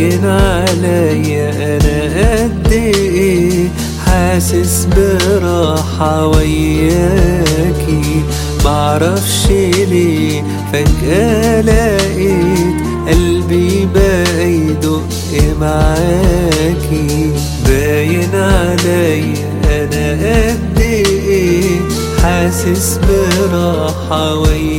باين عليا انا قد ايه حاسس براحة وياكي معرفش ليه فجأة لقيت قلبي بقى يدق معاكي باين عليا انا قد ايه حاسس براحة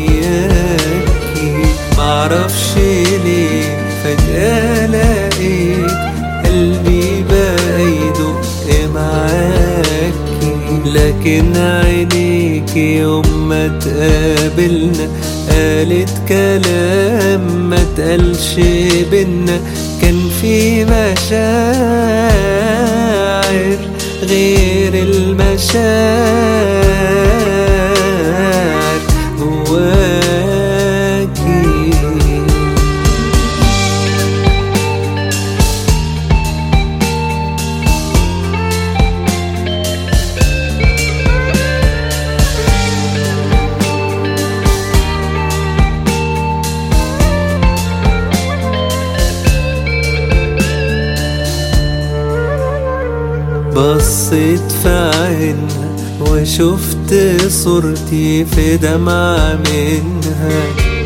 وياكي معرفش ليه فجأة لقيت قلبي بقى يدق معاكي لكن عينيك يوم ما تقابلنا قالت كلام ما تقالش بينا كان في مشاعر غير المشاعر جواكي بصيت في عينها وشفت صورتي في دمعة منها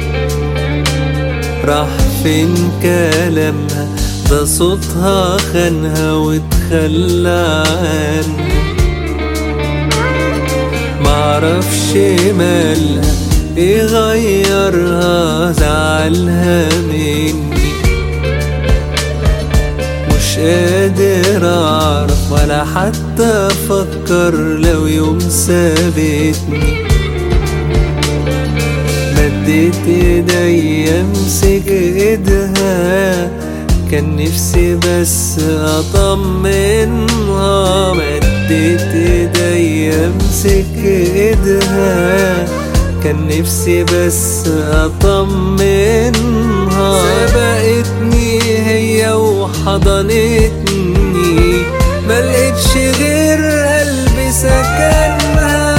راح فين كلامها ده صوتها خانها وتخلى عنها معرفش مالها ايه غيرها زعلها مني مش قادر اعرف ولا حتى افكر لو يوم سابتني مديت ايدي امسك ايدها كان نفسي بس اطمنها مديت ايدي امسك ايدها كان نفسي بس اطمنها سبقتني هي وحضنتني ملقتش غير قلبي سكنها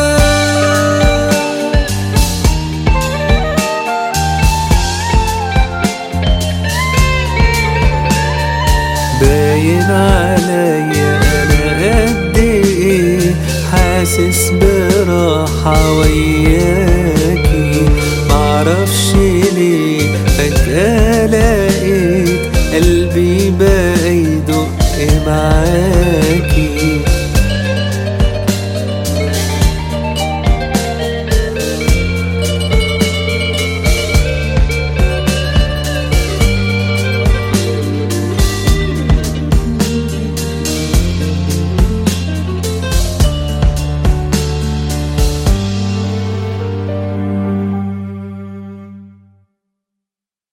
باين عليا انا قد ايه حاسس براحة وياكي معرفش ليه فجأة لقيت قلبي بقى يدق معاكي